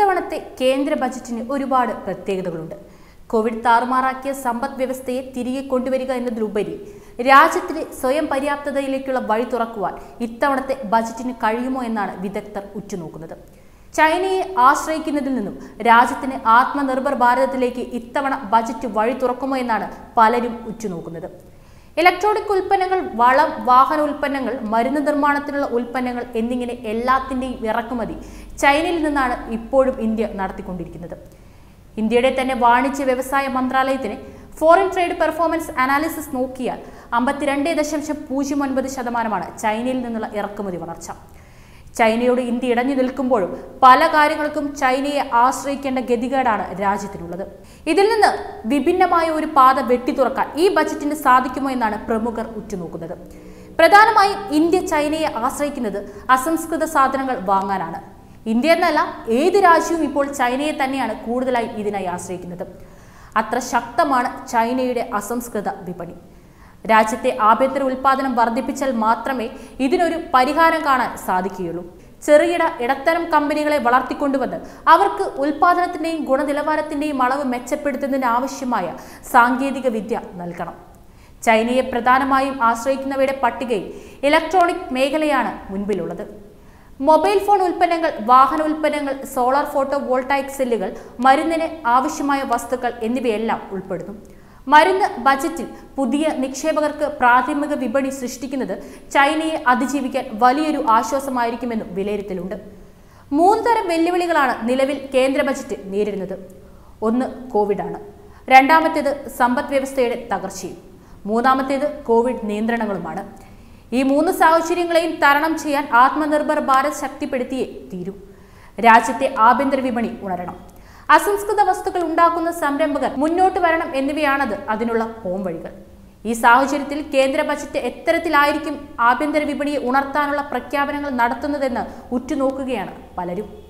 ഇത്തവണത്തെ കേന്ദ്ര ബജറ്റിന് ഒരുപാട് പ്രത്യേകതകളുണ്ട് കോവിഡ് താറുമാറാക്കിയ സമ്പദ് വ്യവസ്ഥയെ തിരികെ കൊണ്ടുവരിക എന്നതിലുപരി രാജ്യത്തിന് സ്വയം പര്യാപ്തതയിലേക്കുള്ള വഴി തുറക്കുവാൻ ഇത്തവണത്തെ ബജറ്റിന് കഴിയുമോ എന്നാണ് വിദഗ്ധർ ഉറ്റുനോക്കുന്നത് ചൈനയെ ആശ്രയിക്കുന്നതിൽ നിന്നും രാജ്യത്തിന് ആത്മനിർഭർ ഭാരതത്തിലേക്ക് ഇത്തവണ ബജറ്റ് വഴി തുറക്കുമോ എന്നാണ് പലരും ഉറ്റുനോക്കുന്നത് ഇലക്ട്രോണിക് ഉൽപ്പന്നങ്ങൾ വളം വാഹന ഉൽപ്പന്നങ്ങൾ മരുന്ന് നിർമ്മാണത്തിനുള്ള ഉൽപ്പന്നങ്ങൾ എന്നിങ്ങനെ എല്ലാത്തിൻ്റെയും ഇറക്കുമതി ചൈനയിൽ നിന്നാണ് ഇപ്പോഴും ഇന്ത്യ നടത്തിക്കൊണ്ടിരിക്കുന്നത് ഇന്ത്യയുടെ തന്നെ വാണിജ്യ വ്യവസായ മന്ത്രാലയത്തിന് ഫോറിൻ ട്രേഡ് പെർഫോമൻസ് അനാലിസിസ് നോക്കിയാൽ അമ്പത്തിരണ്ട് ദശാംശം പൂജ്യം ഒൻപത് ശതമാനമാണ് ചൈനയിൽ നിന്നുള്ള ഇറക്കുമതി വളർച്ച ചൈനയോട് ഇന്ത്യ ഇടഞ്ഞു നിൽക്കുമ്പോഴും പല കാര്യങ്ങൾക്കും ചൈനയെ ആശ്രയിക്കേണ്ട ഗതികേടാണ് രാജ്യത്തിനുള്ളത് ഇതിൽ നിന്ന് വിഭിന്നമായ ഒരു പാത വെട്ടിത്തുറക്കാൻ ഈ ബജറ്റിന് സാധിക്കുമോ എന്നാണ് പ്രമുഖർ ഉറ്റുനോക്കുന്നത് പ്രധാനമായും ഇന്ത്യ ചൈനയെ ആശ്രയിക്കുന്നത് അസംസ്കൃത സാധനങ്ങൾ വാങ്ങാനാണ് ഇന്ത്യ എന്നല്ല ഏത് രാജ്യവും ഇപ്പോൾ ചൈനയെ തന്നെയാണ് കൂടുതലായി ഇതിനായി ആശ്രയിക്കുന്നത് അത്ര ശക്തമാണ് ചൈനയുടെ അസംസ്കൃത വിപണി രാജ്യത്തെ ആഭ്യന്തര ഉൽപാദനം വർദ്ധിപ്പിച്ചാൽ മാത്രമേ ഇതിനൊരു പരിഹാരം കാണാൻ സാധിക്കുകയുള്ളൂ ചെറുകിട ഇടത്തരം കമ്പനികളെ വളർത്തിക്കൊണ്ടുവന്ന് അവർക്ക് ഉൽപാദനത്തിന്റെയും ഗുണനിലവാരത്തിന്റെയും അളവ് മെച്ചപ്പെടുത്തുന്നതിന് ആവശ്യമായ സാങ്കേതിക വിദ്യ നൽകണം ചൈനയെ പ്രധാനമായും ആശ്രയിക്കുന്നവയുടെ പട്ടികയിൽ ഇലക്ട്രോണിക് മേഖലയാണ് മുൻപിലുള്ളത് മൊബൈൽ ഫോൺ ഉൽപ്പന്നങ്ങൾ വാഹന ഉൽപ്പന്നങ്ങൾ സോളാർ ഫോട്ടോ വോൾട്ടായിക് സെല്ലുകൾ മരുന്നിന് ആവശ്യമായ വസ്തുക്കൾ എന്നിവയെല്ലാം ഉൾപ്പെടുന്നു മരുന്ന് ബജറ്റിൽ പുതിയ നിക്ഷേപകർക്ക് പ്രാഥമിക വിപണി സൃഷ്ടിക്കുന്നത് ചൈനയെ അതിജീവിക്കാൻ വലിയൊരു ആശ്വാസമായിരിക്കുമെന്നും വിലയിരുത്തലുണ്ട് മൂന്ന് തരം വെല്ലുവിളികളാണ് നിലവിൽ കേന്ദ്ര ബജറ്റ് നേരിടുന്നത് ഒന്ന് കോവിഡാണ് രണ്ടാമത്തേത് സമ്പദ് വ്യവസ്ഥയുടെ തകർച്ചയും മൂന്നാമത്തേത് കോവിഡ് നിയന്ത്രണങ്ങളുമാണ് ഈ മൂന്ന് സാഹചര്യങ്ങളെയും തരണം ചെയ്യാൻ ആത്മനിർഭർ ഭാരത് ശക്തിപ്പെടുത്തിയേ തീരൂ രാജ്യത്തെ ആഭ്യന്തര വിപണി ഉണരണം അസംസ്കൃത വസ്തുക്കൾ ഉണ്ടാക്കുന്ന സംരംഭകർ മുന്നോട്ട് വരണം എന്നിവയാണത് അതിനുള്ള പോംവഴികൾ ഈ സാഹചര്യത്തിൽ കേന്ദ്ര ബജറ്റ് എത്തരത്തിലായിരിക്കും ആഭ്യന്തര വിപണിയെ ഉണർത്താനുള്ള പ്രഖ്യാപനങ്ങൾ നടത്തുന്നതെന്ന് ഉറ്റുനോക്കുകയാണ് പലരും